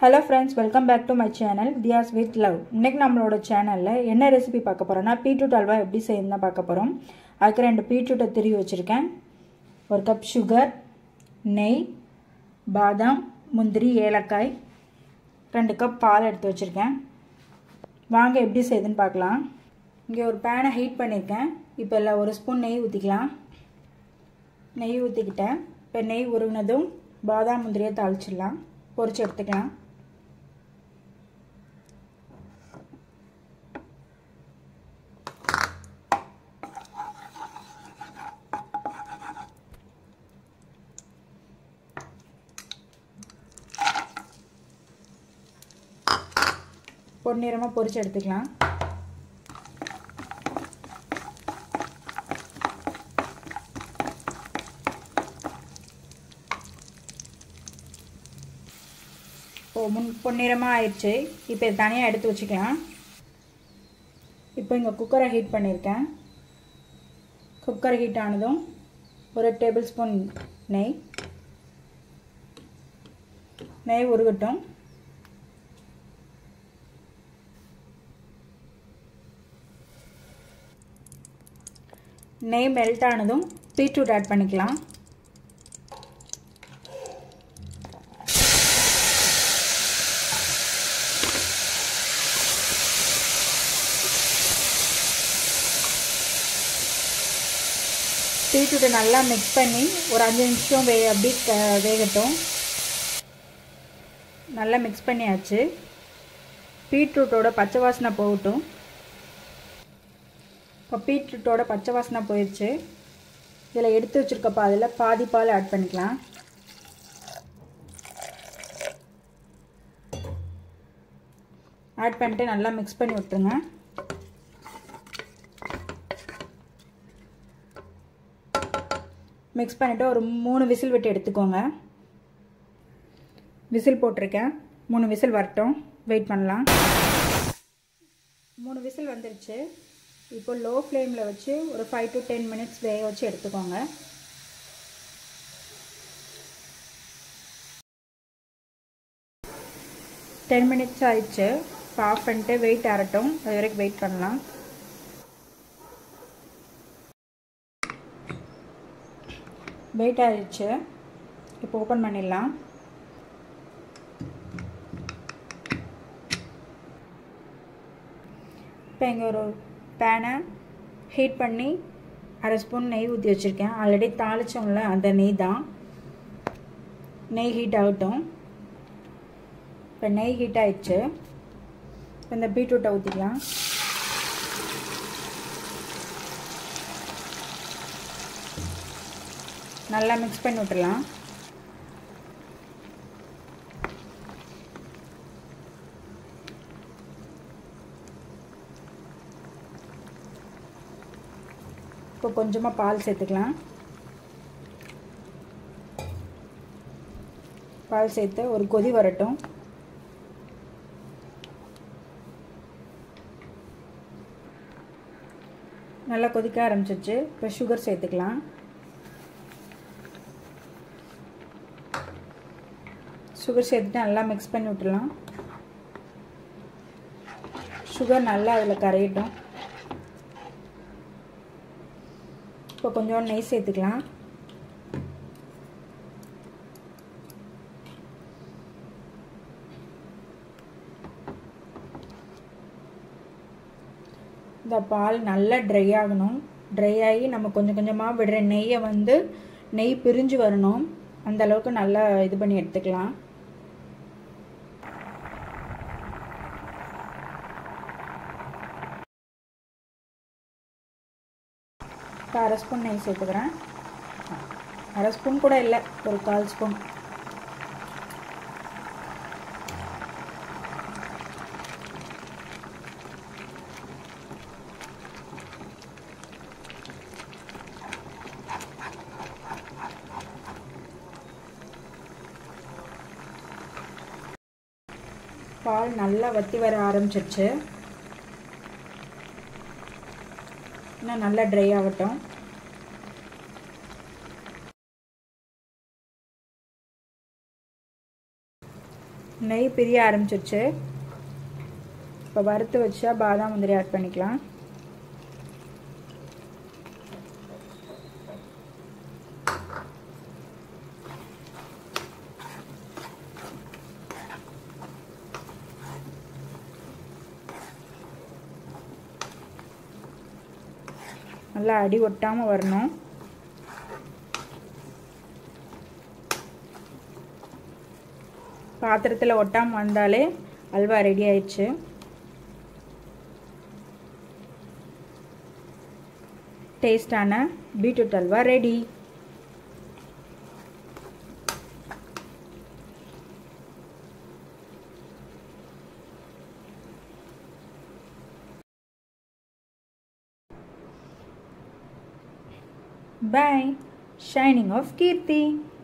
Hello friends welcome back to my channel Thiyas with love இன்னைக்கு நம்மளோட சேனலில் என்ன ரெசிபி பார்க்க போகிறோன்னா பீட்ரூட் அல்வா எப்படி செய்யணும் தான் பார்க்க போகிறோம் அதுக்கு ரெண்டு பீட்ரூட்டை திருவி வச்சுருக்கேன் ஒரு கப் சுகர் நெய் பாதாம் முந்திரி ஏலக்காய் ரெண்டு கப் பால் எடுத்து வச்சுருக்கேன் வாங்க எப்படி செய்யுதுன்னு பார்க்கலாம் இங்கே ஒரு பேனை ஹீட் பண்ணியிருக்கேன் இப்போ இல்லை ஒரு ஸ்பூன் நெய் ஊற்றிக்கலாம் நெய் ஊற்றிக்கிட்டேன் இப்போ நெய் உருவினதும் பாதாம் முந்திரியை தாளிச்சிடலாம் பொரிச்சு எடுத்துக்கலாம் பொன்னிறமாக பொரிச்சு எடுத்துக்கலாம் இப்போ முன் பொன்னிறமாக ஆயிடுச்சு இப்போ இது தனியாக எடுத்து வச்சுக்கலாம் இப்போ இங்கே குக்கரை ஹீட் பண்ணியிருக்கேன் குக்கர் ஹீட் ஆனதும் ஒரு டேபிள் ஸ்பூன் நெய் நெய் உருகட்டும் நெய் மெல்ட் ஆனதும் பீட்ரூட் ஆட் பண்ணிக்கலாம் பீட்ரூட்டை நல்லா மிக்ஸ் பண்ணி ஒரு அஞ்சு நிமிஷம் வே அப்படி வேகட்டும் நல்லா மிக்ஸ் பண்ணியாச்சு பீட்ரூட்டோட பச்சை வாசனை போகட்டும் இப்போ பீட்ரூட்டோட பச்சை வாசனை போயிடுச்சு இதில் எடுத்து வச்சுருக்கப்பா அதில் பாதி பால் ஆட் பண்ணிக்கலாம் ஆட் பண்ணிட்டு நல்லா மிக்ஸ் பண்ணி விட்டுருங்க மிக்ஸ் பண்ணிவிட்டு ஒரு மூணு விசில் விட்டு எடுத்துக்கோங்க விசில் போட்டிருக்கேன் மூணு விசில் வரட்டும் வெயிட் பண்ணலாம் மூணு விசில் வந்துருச்சு இப்போ லோ ஃப்ளேமில் வச்சு ஒரு ஃபைவ் டு டென் மினிட்ஸ் வேக வச்சு எடுத்துக்கோங்க டென் மினிட்ஸ் ஆயிடுச்சு இப்போ ஆஃப் பண்ணிட்டு வெயிட் ஆறட்டும் அது வரைக்கும் வெயிட் பண்ணலாம் வெயிட் ஆயிடுச்சு இப்போ ஓப்பன் பண்ணிடலாம் இப்போ இங்கே ஒரு பேனை ஹீட் பண்ணி அரை ஸ்பூன் நெய் ஊற்றி வச்சுருக்கேன் ஆல்ரெடி தாளித்தோம்ல அந்த நெய் தான் நெய் ஹீட் ஆகட்டும் இப்போ நெய் ஹீட் ஆயிடுச்சு இப்போ இந்த பீட்ரூட்டை ஊற்றிக்கலாம் நல்லா மிக்ஸ் பண்ணி விட்டுடலாம் இப்போ கொஞ்சமாக பால் சேர்த்துக்கலாம் பால் சேர்த்து ஒரு கொதி வரட்டும் நல்லா கொதிக்க ஆரம்பிச்சிச்சு இப்போ சுகர் சேர்த்துக்கலாம் சுகர் சேர்த்துட்டு நல்லா மிக்ஸ் பண்ணி விட்டுலாம் சுகர் நல்லா அதில் கரையட்டும் இப்போ கொஞ்சம் நெய் சேர்த்துக்கலாம் இந்த பால் நல்லா ட்ரை ஆகணும் ட்ரை ஆகி நம்ம கொஞ்சம் கொஞ்சமாக விடுற நெய்யை வந்து நெய் பிரிஞ்சு வரணும் அந்த அளவுக்கு நல்லா இது பண்ணி எடுத்துக்கலாம் இப்போ அரை ஸ்பூன் நெய் சேர்த்துக்கிறேன் அரை ஸ்பூன் கூட இல்லை ஒரு கால் ஸ்பூன் பால் நல்லா வத்தி வர ஆரம்பிச்சிருச்சு இன்னும் நல்லா ட்ரை ஆகட்டும் நெய் பிரிய ஆரம்பிச்சிருச்சு இப்போ வறுத்து வச்சா பாதாம் முந்திரி ஆட் பண்ணிக்கலாம் நல்லா அடி ஒட்டாமல் வரணும் பாத்திரத்தில் ஒட்டாமல் வந்தாலே அல்வா ரெடி ஆயிடுச்சு டேஸ்டான பீட்ரூட் அல்வா ready Bye. Shining of Kirti.